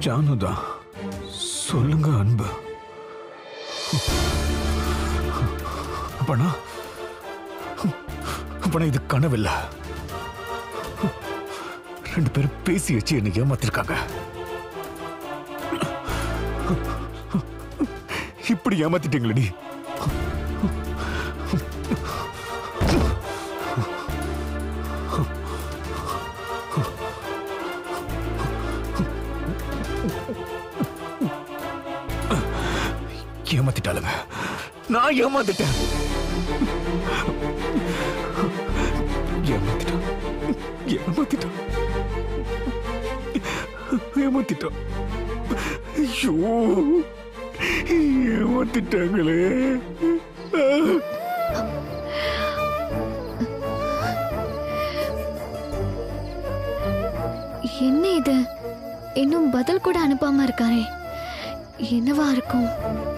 ஜானுதான் சொல்லுங்க அன்பு அப்பனா அப்பனா இது கனவில்ல ரெண்டு பேரும் பேசி வச்சு என்னை ஏமாத்திருக்காங்க இப்படி ஏமாத்திட்டீங்களடி ஏமாத்திட்டாளுங்க நான் ஏமாத்திட்டேன் ஏமாத்திட்டான் ஏமாத்திட்டான் ஏமாத்திட்டான் ஐயோ ஏமாத்திட்டாங்களே என்ன இது இன்னும் பதில் கூட அனுப்பாம இருக்காரே என்னவா இருக்கும்